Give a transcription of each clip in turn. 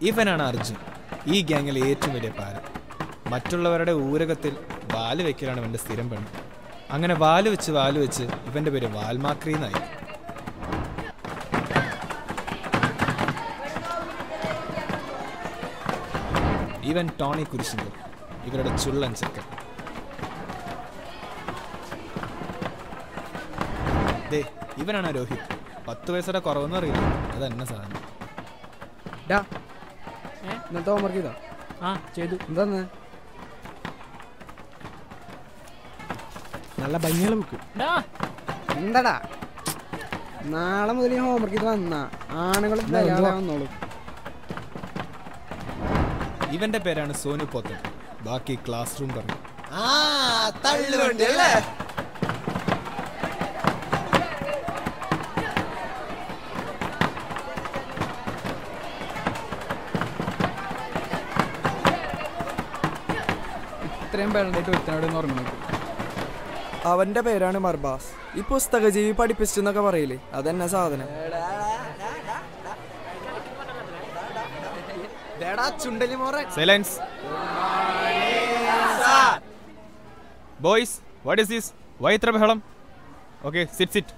ഇവനാണ് അർജുൻ ഈ ഗ്യാങ്ങിലെ ഏറ്റവും വലിയ പാര മറ്റുള്ളവരുടെ ഊരകത്തിൽ വാല് വെക്കലാണ് ഇവന്റെ സ്ഥിരം പണി അങ്ങനെ വാല് വെച്ച് വാല് വെച്ച് ഇവന്റെ പേര് വാൽമാക്രി എന്നായി ഇവൻ ടോണി കുരിശിങ്കൽ ഇവരുടെ ചുള്ളൻ ചെക്കൻ ദേ ഇവനാണ് രോഹിത് പത്ത് വയസ്സുടെ കുറവെന്ന് അറിയില്ല അതെന്നെ സാധനം ഡാ ഇന്നത്തെ ഹോംവർക്ക് ചെയ്തോ ആ ചെയ്തു എന്താന്ന് നല്ല ഭംഗിയുള്ള ബുക്ക് എന്താടാ നാളെ മുതൽ ഹോംവർക്ക് ചെയ്ത് വന്നാ ആണുങ്ങളും എന്നാ എന്തുവാ? വന്നോളൂ ഇവന്റെ പേരാണ് സോനു പോത്തൻ ബാക്കി ക്ലാസ് റൂം പറഞ്ഞു ആ തള്ളുവണ്ടി അല്ലേ ഇത്രയും പേരുണ്ടായിട്ട് ഒരുത്തനോട് ഉറങ്ങണം അവന്റെ പേരാണ് മർബാസ് ഈ പുസ്തകജീവി പഠിപ്പിച്ചെന്നൊക്കെ പറയില്ലേ അതെന്നെ സാധനം ചുണ്ടലി മോറെ silence boys what is this why ഇത്ര ബഹളം ഓക്കെ സിറ്റ് സിറ്റ്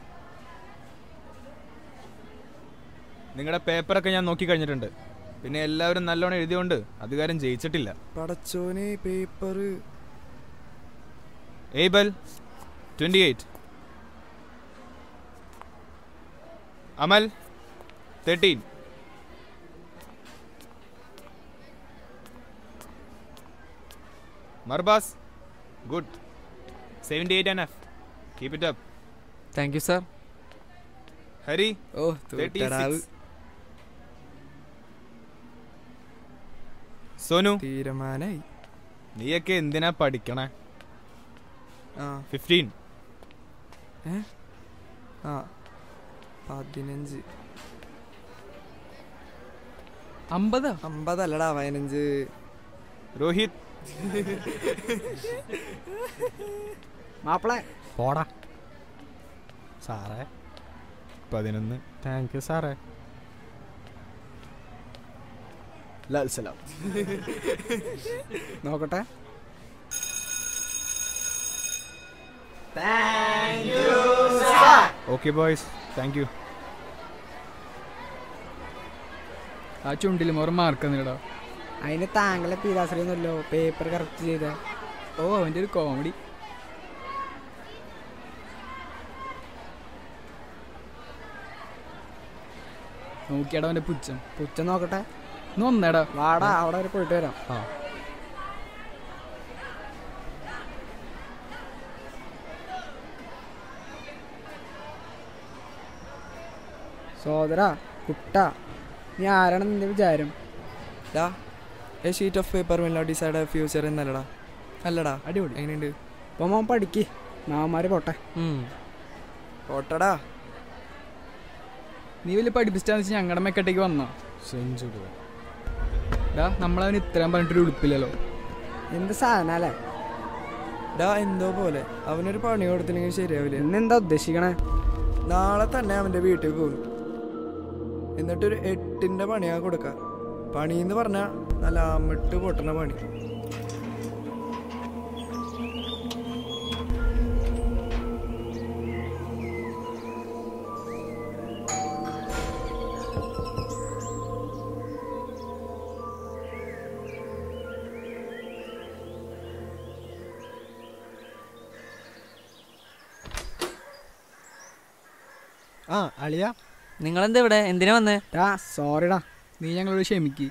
നിങ്ങളുടെ പേപ്പറൊക്കെ ഞാൻ നോക്കി കഴിഞ്ഞിട്ടുണ്ട് പിന്നെ എല്ലാവരും നല്ലോണം എഴുതിയോണ്ട് അധികാരം ജയിച്ചിട്ടില്ല പടച്ചോനെ paper Abel twenty eight Amal thirteen മർബാസ് good seventy eight and F keep it up thank you sir Hari ഓ തേർട്ടി തൂട്ടടാവ്. സോനു തീരുമാനായി നീയൊക്കെ എന്തിനാ പഠിക്കണേ ആ ഫിഫ്റ്റീൻ ഏ ആ പതിനഞ്ച് അമ്പതാ അമ്പതല്ലടാ പതിനഞ്ച് രോഹിത് മാപ്പിളെ പോടാ സാറേ പതിനൊന്ന് താങ്ക് യു സാറേ ലാൽ സലാം നോക്കട്ടെ ഓക്കെ ബോയ്സ് താങ്ക് യു ആ ചുണ്ടിൽ മോറ് മാർക്ക് തന്നിടാ അതിന് താങ്കളെ പീതാശ്രീന്നല്ലോ പേപ്പർ കറക്റ്റ് ചെയ്ത ഓ അവൻ്റെ ഒരു കോമഡി നോക്കിയാടാ അവൻ്റെ പുച്ഛം പുച്ഛം നോക്കട്ടെ ഇന്ന് ഒന്നേടാ വാടാ അവിടെ വരെ പോയിട്ട് വരാം ആ സോദര കുട്ട നീ ആരാണ് നിന്റെ വിചാരം ഡാ a sheet of paper will not decide future എന്നല്ലടാ അല്ലടാ അടിപൊളി എങ്ങനെയുണ്ട് ഇപ്പൊ മോൻ പഠിക്ക് മാമാര് പോട്ടെ ഓട്ടടാ നീ വലിയ പഠിപ്പിച്ചാന്ന് വെച്ചാൽ ഞങ്ങളുടെ മെക്കട്ടേക്ക് വന്നോ സെഞ്ചുറി ഡാ നമ്മളവന് ഇത്രയും പറഞ്ഞിട്ടൊരു ഉടുപ്പില്ലല്ലോ എന്ത് സാധനല്ലേ ഡാ എന്തോ പോലെ അവനൊരു പണി കൊടുത്തില്ലെങ്കിൽ ശരിയാവില്ല ഇന്നെന്താ ഉദ്ദേശിക്കണേ നാളെ തന്നെ അവന്റെ വീട്ടിൽ പോകും എന്നിട്ടൊരു എട്ടിന്റെ പണിയാ കൊടുക്ക പണിന്ന് പറഞ്ഞാ നല്ല അമിട്ട് പൊട്ടണ പണി ആ അളിയ നിങ്ങളെന്താ ഇവിടെ എന്തിനാ വന്നേ ഡാ സോറിടാ നീ ഞങ്ങളോട് ക്ഷമിക്ക്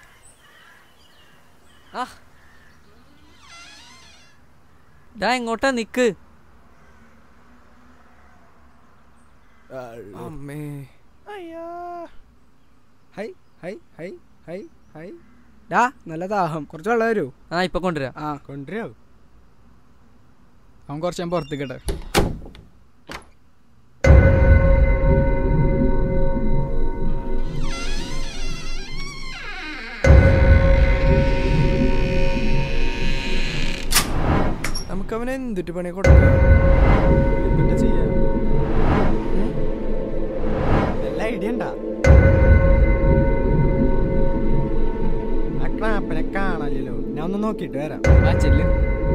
ഡാ എങ്ങോട്ടാ നിക്ക് അമ്മേ hi hi hi hi hi ഡാ നല്ല ദാഹം കുറച്ച് വെള്ളം തരൂ ആ ഇപ്പൊ കൊണ്ടുവരാ ആ കൊണ്ടുവരാ അവൻ കുറച്ച് ഞാൻ പുറത്തേക്കട്ടെ നമുക്കവനെ എന്തിട്ട് പണി കൊടുക്കാം എന്നിട്ട് ചെയ്യാം വല്ല ഐഡിയ ഉണ്ടാ അപ്പനെ കാണാനില്ലല്ലോ ഞാൻ ഒന്ന് നോക്കിയിട്ട് വരാം ആ ചെല്ല്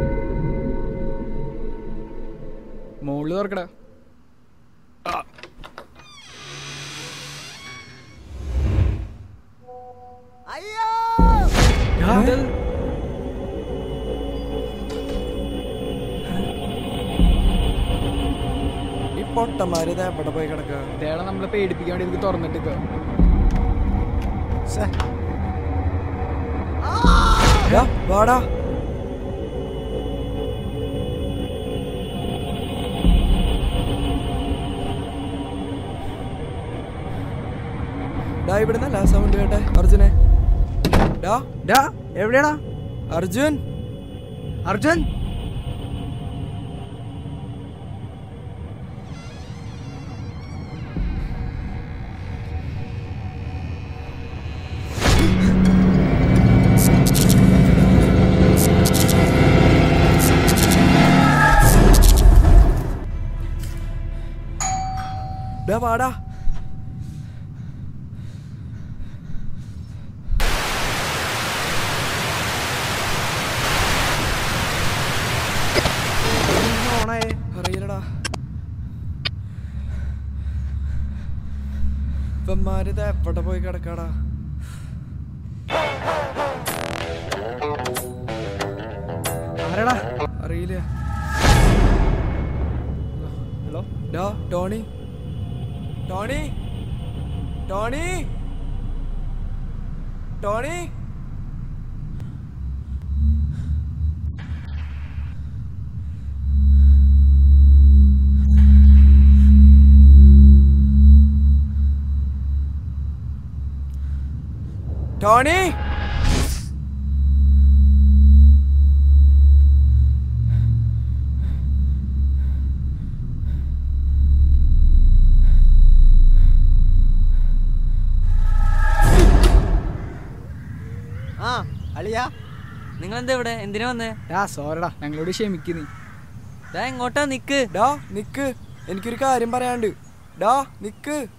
മോളില് തുറക്കടാ ഈ പൊട്ടന്മാര് ഇത് എവിടെ പോയി കിടക്കുക ഇതേടെ നമ്മളെ പേടിപ്പിക്കാൻ വേണ്ടി ഇത് തുറന്നിട്ട് ഡാ, വാടാ ഡാ ഇവിടുന്നല്ല സൗണ്ട് കേട്ടെ അർജുനെ ഡാ ഡാ എവിടെയാടാ അർജുൻ അർജുൻ ഡാ വാടാ ഓണായേ അറിയില്ലടാ ഇവന്മാര് ഇത് എവിടെ പോയി കിടക്കാടാ ആരാടാ അറിയില്ല ഹലോ ഡാ Tony Tony Tony Tony Tony ആ അളിയാ നിങ്ങൾ എന്താ ഇവിടെ എന്തിനാ വന്നേ ഡാ സോറടാ ഞങ്ങളോട് ക്ഷമിക്കുന്നേ ഡാ എങ്ങോട്ടാ നിക്ക് ഡാ നിക്ക് എനിക്കൊരു കാര്യം പറയാണ്ട് ഡാ നിക്ക്